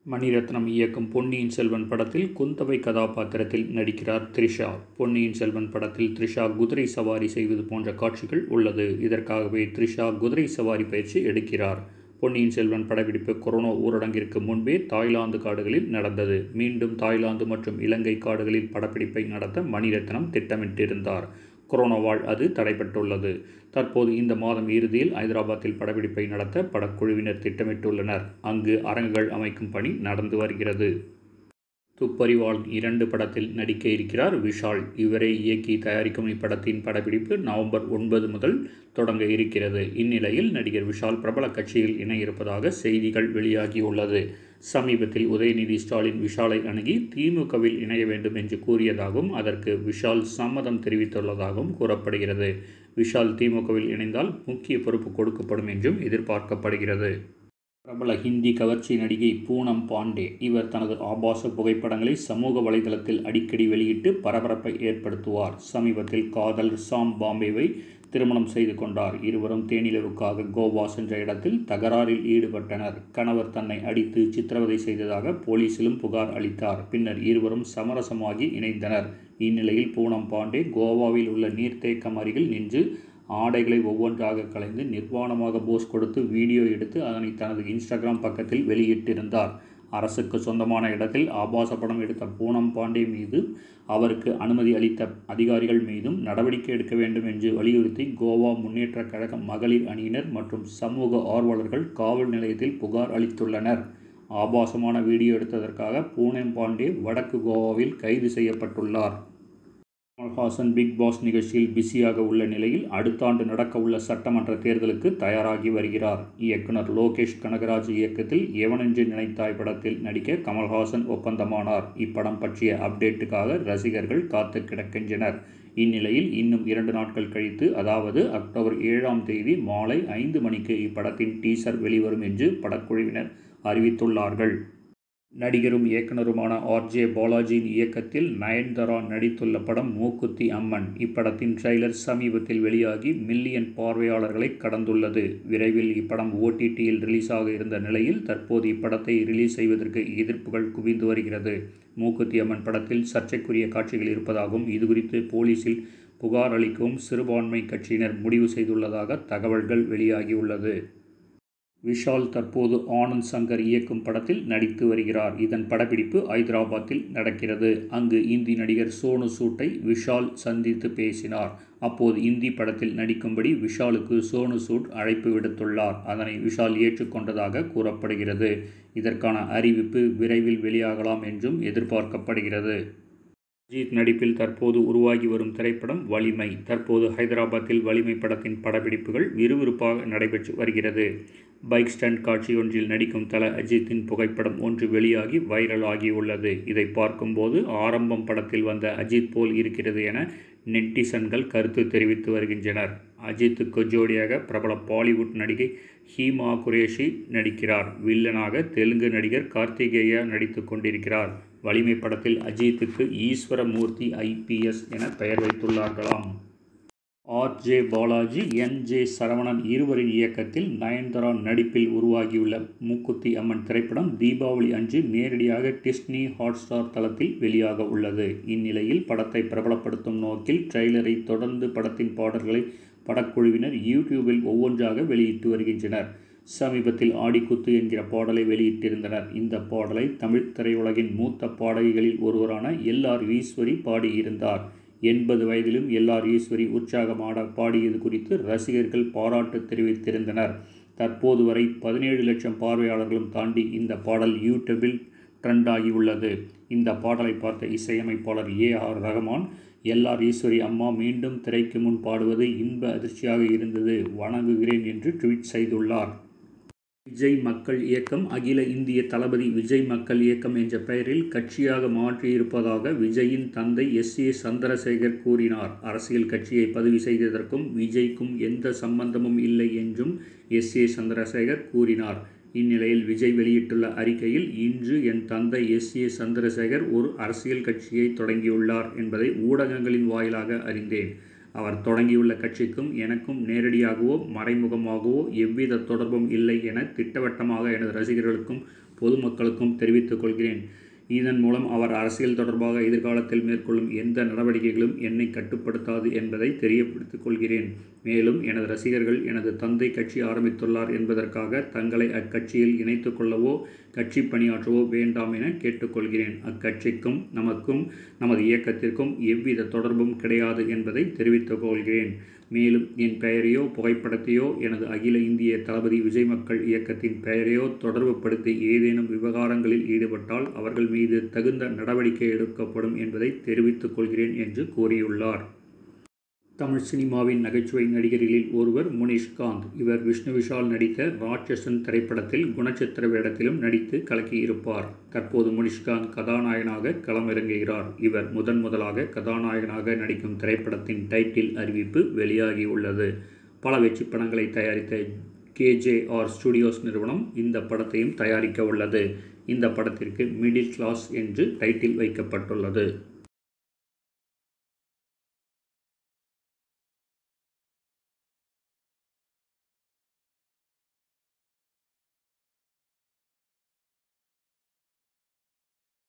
மணிரத்னம் இயக்கும் பொன்னியின் செல்வன் படத்தில் குந்தவை கதாபாத்திரத்தில் நடிக்கிறார் த்ரிஷா பொன்னியின் செல்வன் படத்தில் த்ரிஷா குதிரை சவாரி செய்வது போன்ற காட்சிகள் உள்ளது இதற்காகவே த்ரிஷா குதிரை சவாரி பயிற்சி எடுக்கிறார் பொன்னியின் செல்வன் படப்பிடிப்பு கொரோனா ஊரடங்கிற்கு முன்பே தாய்லாந்து காடுகளில் நடந்தது மீண்டும் தாய்லாந்து மற்றும் இலங்கை காடுகளில் படப்பிடிப்பை நடத்த மணிரத்னம் திட்டமிட்டிருந்தார் கொரோனாவால் அது தடைபட்டுள்ளது தற்போது இந்த மாதம் இறுதியில் ஐதராபாத்தில் படப்பிடிப்பை நடத்த படக்குழுவினர் திட்டமிட்டுள்ளனர் அங்கு அரங்குகள் அமைக்கும் பணி நடந்து வருகிறது துப்பறிவாள் இரண்டு படத்தில் நடிக்க இருக்கிறார் விஷால் இவரை இயக்கி தயாரிக்கும் இப்படத்தின் படப்பிடிப்பு நவம்பர் ஒன்பது முதல் தொடங்க இருக்கிறது இந்நிலையில் நடிகர் விஷால் பிரபல கட்சியில் இணையிருப்பதாக செய்திகள் வெளியாகியுள்ளது சமீபத்தில் உதயநிதி ஸ்டாலின் விஷாலை அணுகி திமுகவில் இணைய வேண்டும் என்று கூறியதாகவும் அதற்கு விஷால் சம்மதம் தெரிவித்துள்ளதாகவும் கூறப்படுகிறது விஷால் திமுகவில் இணைந்தால் முக்கிய பொறுப்பு கொடுக்கப்படும் என்றும் எதிர்பார்க்கப்படுகிறது பிரபல ஹிந்தி கவர்ச்சி நடிகை பூனம் பாண்டே இவர் தனது ஆபாச புகைப்படங்களை சமூக வலைதளத்தில் அடிக்கடி வெளியிட்டு பரபரப்பை ஏற்படுத்துவார் சமீபத்தில் காதல் சாம் பாம்பேவை திருமணம் செய்து கொண்டார் இருவரும் தேனிலவுக்காக கோவா சென்ற இடத்தில் தகராறில் ஈடுபட்டனர் கணவர் தன்னை அடித்து சித்திரவதை செய்ததாக போலீசிலும் புகார் அளித்தார் பின்னர் இருவரும் சமரசமாகி இணைந்தனர் இந்நிலையில் பூனம் பாண்டே கோவாவில் உள்ள நீர்த்தேக்கம் அருகில் நின்று ஆடைகளை ஒவ்வொன்றாக கலைந்து நிர்வாணமாக போஸ் கொடுத்து வீடியோ எடுத்து அதனை தனது இன்ஸ்டாகிராம் பக்கத்தில் வெளியிட்டிருந்தார் அரசுக்கு சொந்தமான இடத்தில் ஆபாச படம் எடுத்த பூனம் பாண்டே மீது அவருக்கு அனுமதி அளித்த அதிகாரிகள் மீதும் நடவடிக்கை எடுக்க வேண்டும் என்று வலியுறுத்தி கோவா முன்னேற்ற கழக மகளிர் அணியினர் மற்றும் சமூக ஆர்வலர்கள் காவல் நிலையத்தில் புகார் அளித்துள்ளனர் ஆபாசமான வீடியோ எடுத்ததற்காக பூனம் பாண்டே வடக்கு கோவாவில் கைது செய்யப்பட்டுள்ளார் கமல்ஹாசன் பிக் பாஸ் நிகழ்ச்சியில் பிஸியாக உள்ள நிலையில் அடுத்த ஆண்டு நடக்க உள்ள சட்டமன்ற தேர்தலுக்கு தயாராகி வருகிறார் இயக்குனர் லோகேஷ் கனகராஜ் இயக்கத்தில் எவனென்று நினைத்தாய் படத்தில் நடிக்க கமல்ஹாசன் ஒப்பந்தமானார் இப்படம் பற்றிய அப்டேட்டுக்காக ரசிகர்கள் காத்து கிடக்கின்றனர் இந்நிலையில் இன்னும் இரண்டு நாட்கள் கழித்து அதாவது அக்டோபர் ஏழாம் தேதி மாலை ஐந்து மணிக்கு இப்படத்தின் டீசர் வெளிவரும் என்று படக்குழுவினர் அறிவித்துள்ளார்கள் நடிகரும் இயக்குனருமான ஆர்ஜே பாலாஜியின் இயக்கத்தில் நயன்தாரா நடித்துள்ள படம் மூக்குத்தி அம்மன் இப்படத்தின் ட்ரெய்லர் சமீபத்தில் வெளியாகி மில்லியன் பார்வையாளர்களை கடந்துள்ளது விரைவில் இப்படம் ஓடிடியில் ரிலீஸ் ஆக இருந்த நிலையில் தற்போது இப்படத்தை ரிலீஸ் செய்வதற்கு எதிர்ப்புகள் குவிந்து வருகிறது மூக்குத்தி அம்மன் படத்தில் சர்ச்சைக்குரிய காட்சிகள் இருப்பதாகவும் இதுகுறித்து போலீசில் புகார் அளிக்கவும் சிறுபான்மை கட்சியினர் முடிவு செய்துள்ளதாக தகவல்கள் வெளியாகியுள்ளது விஷால் தற்போது ஆனந்த் சங்கர் இயக்கும் படத்தில் நடித்து வருகிறார் இதன் படப்பிடிப்பு ஐதராபாத்தில் நடக்கிறது அங்கு இந்தி நடிகர் சோனு சூட்டை விஷால் சந்தித்து பேசினார் அப்போது இந்தி படத்தில் நடிக்கும்படி விஷாலுக்கு சோனு சூட் அழைப்பு விடுத்துள்ளார் அதனை விஷால் ஏற்றுக்கொண்டதாக கூறப்படுகிறது இதற்கான அறிவிப்பு விரைவில் வெளியாகலாம் என்றும் எதிர்பார்க்கப்படுகிறது அஜித் நடிப்பில் தற்போது உருவாகி வரும் திரைப்படம் வலிமை தற்போது ஹைதராபாத்தில் வலிமை படத்தின் படப்பிடிப்புகள் விறுவிறுப்பாக நடைபெற்று வருகிறது பைக் ஸ்டண்ட் காட்சியொன்றில் நடிக்கும் தல அஜித்தின் புகைப்படம் ஒன்று வெளியாகி வைரல் ஆகியுள்ளது இதை பார்க்கும்போது ஆரம்பம் படத்தில் வந்த அஜித் போல் இருக்கிறது என நெட்டிசன்கள் கருத்து தெரிவித்து வருகின்றனர் அஜித்துக்கு ஜோடியாக பிரபல பாலிவுட் நடிகை ஹீமா குரேஷி நடிக்கிறார் வில்லனாக தெலுங்கு நடிகர் கார்த்திகேயா நடித்து கொண்டிருக்கிறார் வலிமை படத்தில் அஜித்துக்கு ஈஸ்வரமூர்த்தி ஐபிஎஸ் என பெயர் வைத்துள்ளார்களாம் R J Balaji N J Saravanan இருவரின் இயக்கத்தில் நயன்தாரா நடிப்பில் உருவாகியுள்ள மூக்குத்தி அம்மன் திரைப்படம் தீபாவளி அன்று நேரடியாக டிஸ்னி ஹாட்ஸ்டார் தளத்தில் வெளியாக உள்ளது இந்நிலையில் படத்தை பிரபலப்படுத்தும் நோக்கில் ட்ரெய்லரை தொடர்ந்து படத்தின் பாடல்களை படக்குழுவினர் யூடியூபில் ஒவ்வொன்றாக வெளியிட்டு வருகின்றனர் சமீபத்தில் ஆடிக்குத்து என்கிற பாடலை வெளியிட்டிருந்தனர் இந்த பாடலை தமிழ் திரையுலகின் மூத்த பாடகிகளில் ஒருவரான எல் ஆர் ஈஸ்வரி பாடியிருந்தார் எண்பது வயதிலும் எல் ஆர் ஈஸ்வரி உற்சாகமாட பாடியது குறித்து ரசிகர்கள் பாராட்டு தெரிவித்திருந்தனர் தற்போது வரை பதினேழு லட்சம் பார்வையாளர்களும் தாண்டி இந்த பாடல் யூடியூபில் ட்ரெண்ட் ஆகியுள்ளது இந்த பாடலை பார்த்த இசையமைப்பாளர் A R Rahman L R Eswari அம்மா மீண்டும் திரைக்கு முன் பாடுவது இன்ப அதிர்ச்சியாக இருந்தது வணங்குகிறேன் என்று ட்வீட் செய்துள்ளார் விஜய் மக்கள் இயக்கம் அகில இந்திய தளபதி விஜய் மக்கள் இயக்கம் என்ற பெயரில் கட்சியாக மாற்றியிருப்பதாக விஜயின் தந்தை எஸ் ஏ சந்திரசேகர் கூறினார் அரசியல் கட்சியை பதிவு செய்ததற்கும் விஜய்க்கும் எந்த சம்பந்தமும் இல்லை என்றும் எஸ் ஏ சந்திரசேகர் கூறினார் இந்நிலையில் விஜய் வெளியிட்டுள்ள அறிக்கையில் இன்று என் தந்தை எஸ் ஏ சந்திரசேகர் ஒரு அரசியல் கட்சியை தொடங்கியுள்ளார் என்பதை ஊடகங்களின் வாயிலாக அறிந்தேன் அவர் தொடங்கியுள்ள கட்சிக்கும் எனக்கும் நேரடியாகவோ மறைமுகமாகவோ எவ்வித தொடர்பும் இல்லை என திட்டவட்டமாக எனது ரசிகர்களுக்கும் பொதுமக்களுக்கும் தெரிவித்துக் கொள்கிறேன் இதன் மூலம் அவர் அரசியல் தொடர்பாக எதிர்காலத்தில் மேற்கொள்ளும் எந்த நடவடிக்கைகளும் என்னை கட்டுப்படுத்தாது என்பதை தெரியப்படுத்திக் கொள்கிறேன் மேலும் எனது ரசிகர்கள் எனது தந்தை கட்சி ஆரம்பித்துள்ளார் என்பதற்காக தங்களை அக்கட்சியில் இணைத்துக் கொள்ளவோ கட்சி பணியாற்றவோ வேண்டாம் என கேட்டுக்கொள்கிறேன் அக்கட்சிக்கும் நமக்கும் நமது இயக்கத்திற்கும் எவ்வித தொடர்பும் கிடையாது என்பதை தெரிவித்துக் கொள்கிறேன் மேலும் என் பெயரையோ புகைப்படத்தையோ எனது அகில இந்திய தளபதி விஜய் மக்கள் இயக்கத்தின் பெயரையோ தொடர்புபடுத்தி ஏதேனும் விவகாரங்களில் ஈடுபட்டால் அவர்கள் மீது தகுந்த நடவடிக்கை எடுக்கப்படும் என்பதை தெரிவித்துக் கொள்கிறேன் என்று கூறியுள்ளார் தமிழ் சினிமாவின் நகைச்சுவை நடிகர்களில் ஒருவர் முனிஷ்காந்த் இவர் விஷ்ணு விஷால் நடித்த ராட்சசன் திரைப்படத்தில் குணச்சித்திர வேடத்திலும் நடித்து கலக்கியிருப்பார் தற்போது முனிஷ்காந்த் கதாநாயகனாக களமிறங்குகிறார் இவர் முதன் முதலாக கதாநாயகனாக நடிக்கும் திரைப்படத்தின் டைட்டில் அறிவிப்பு வெளியாகியுள்ளது பல வெற்றி படங்களை தயாரித்த கேஜேஆர் ஸ்டுடியோஸ் நிறுவனம் இந்த படத்தையும் தயாரிக்க உள்ளது இந்த படத்திற்கு மிடில் கிளாஸ் என்று டைட்டில் வைக்கப்பட்டுள்ளது